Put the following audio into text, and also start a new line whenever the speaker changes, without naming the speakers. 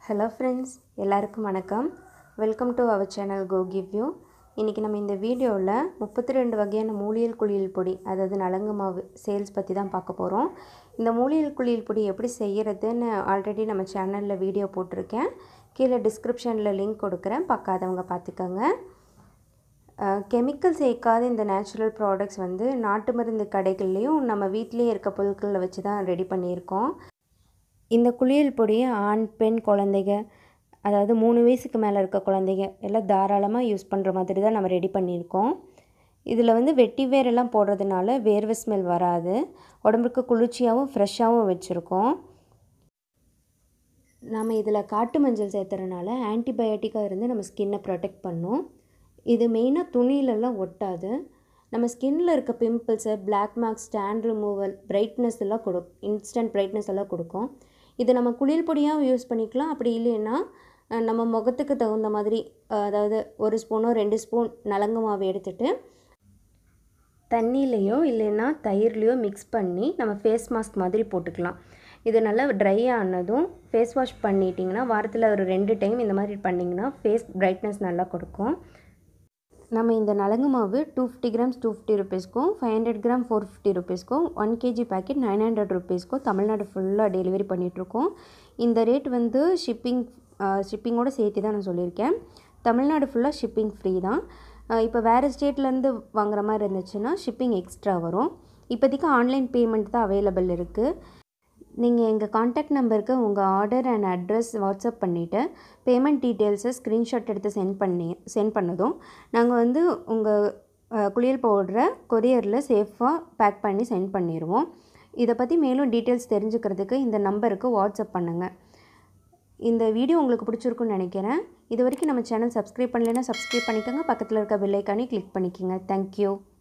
hello friends எல்லாருக்கும் வணக்கம் welcome to our channel go give you இன்றைக்கி நம்ம இந்த வீடியோவில் முப்பத்தி ரெண்டு வகையான மூலியல் குளியல் பொடி அதாவது நலங்கு மாவு சேல்ஸ் பற்றி தான் பார்க்க போகிறோம் இந்த மூலியல் குளியல் பொடி எப்படி செய்கிறதுன்னு ஆல்ரெடி நம்ம சேனலில் வீடியோ போட்டிருக்கேன் கீழே டிஸ்கிரிப்ஷனில் லிங்க் கொடுக்குறேன் பார்க்காதவங்க பார்த்துக்கோங்க கெமிக்கல் சேர்க்காத இந்த நேச்சுரல் ப்ராடக்ட்ஸ் வந்து நாட்டு மருந்து கடைகள்லேயும் நம்ம வீட்டிலேயே இருக்க பொருட்களில் வச்சு தான் ரெடி பண்ணியிருக்கோம் இந்த குளியல் பொடியை ஆண் பெண் குழந்தைங்க அதாவது மூணு வயசுக்கு மேலே இருக்க குழந்தைங்க எல்லாம் தாராளமாக யூஸ் பண்ணுற மாதிரி தான் நம்ம ரெடி பண்ணியிருக்கோம் இதில் வந்து வெட்டி வேரெல்லாம் போடுறதுனால வேர்வை ஸ்மெல் வராது உடம்புக்கு குளிர்ச்சியாகவும் ஃப்ரெஷ்ஷாகவும் வச்சுருக்கோம் நம்ம இதில் காட்டு மஞ்சள் சேர்த்துறதுனால ஆன்டிபயோட்டிக்காக இருந்து நம்ம ஸ்கின்னை ப்ரொடெக்ட் பண்ணும் இது மெயினாக துணியிலலாம் ஒட்டாது நம்ம ஸ்கின்னில் இருக்க pimples black marks stand removal brightness எல்லாம் கொடு இன்ஸ்டன்ட் பிரைட்னஸ் எல்லாம் கொடுக்கும் இது நம்ம குளியல் பொடியாகவும் யூஸ் பண்ணிக்கலாம் அப்படி இல்லைன்னா நம்ம முகத்துக்கு தகுந்த மாதிரி அதாவது ஒரு ஸ்பூனோ ரெண்டு ஸ்பூன் நலங்கு மாவு எடுத்துகிட்டு தண்ணியிலையோ இல்லைன்னா தயிர்லேயோ மிக்ஸ் பண்ணி நம்ம ஃபேஸ் மாஸ்க் மாதிரி போட்டுக்கலாம் இது நல்லா ட்ரை ஆனதும் ஃபேஸ் வாஷ் பண்ணிட்டிங்கன்னா வாரத்தில் ஒரு ரெண்டு டைம் இந்த மாதிரி பண்ணிங்கன்னா ஃபேஸ் பிரைட்னஸ் நல்லா கொடுக்கும் நம்ம இந்த நலங்கு மாவு two fifty grams two fifty ருபீஸ்க்கும் five hundred gram four fifty ருபீஸ்க்கும் one KG packet nine hundred ருபீஸ்க்கும் தமிழ்நாடு ஃபுல்லாக டெலிவரி பண்ணிகிட்ருக்கோம் இந்த ரேட் வந்து ஷிப்பிங் ஷிப்பிங்கோடு சேர்த்து தான் நான் சொல்லியிருக்கேன் தமிழ்நாடு ஃபுல்லாக ஷிப்பிங் ஃப்ரீ தான் இப்போ வேறு ஸ்டேட்லேருந்து வாங்குற மாதிரி இருந்துச்சுன்னா ஷிப்பிங் எக்ஸ்ட்ரா வரும் இப்போதைக்கு ஆன்லைன் பேமெண்ட் தான் அவைலபிள் இருக்குது நீங்கள் எங்கள் காண்டாக்ட் நம்பருக்கு உங்கள் ஆர்டர் அண்ட் அட்ரஸ் வாட்ஸ்அப் பண்ணிவிட்டு பேமெண்ட் டீட்டெயில்ஸை ஸ்க்ரீன்ஷாட் எடுத்து சென்ட் பண்ணி சென்ட் பண்ணதும் நாங்கள் வந்து உங்கள் குளியல் பவுடரை கொரியரில் சேஃபாக பேக் பண்ணி சென்ட் பண்ணிடுவோம் இதை பற்றி மேலும் டீட்டெயில்ஸ் தெரிஞ்சுக்கிறதுக்கு இந்த நம்பருக்கு வாட்ஸ்அப் பண்ணுங்கள் இந்த வீடியோ உங்களுக்கு பிடிச்சிருக்குன்னு நினைக்கிறேன் இது வரைக்கும் நம்ம சேனல் சப்ஸ்கிரைப் பண்ணலைன்னா சப்ஸ்கிரைப் பண்ணிக்கோங்க பக்கத்தில் இருக்க பெல்லைக்கானே கிளிக் பண்ணிக்கோங்க தேங்க்யூ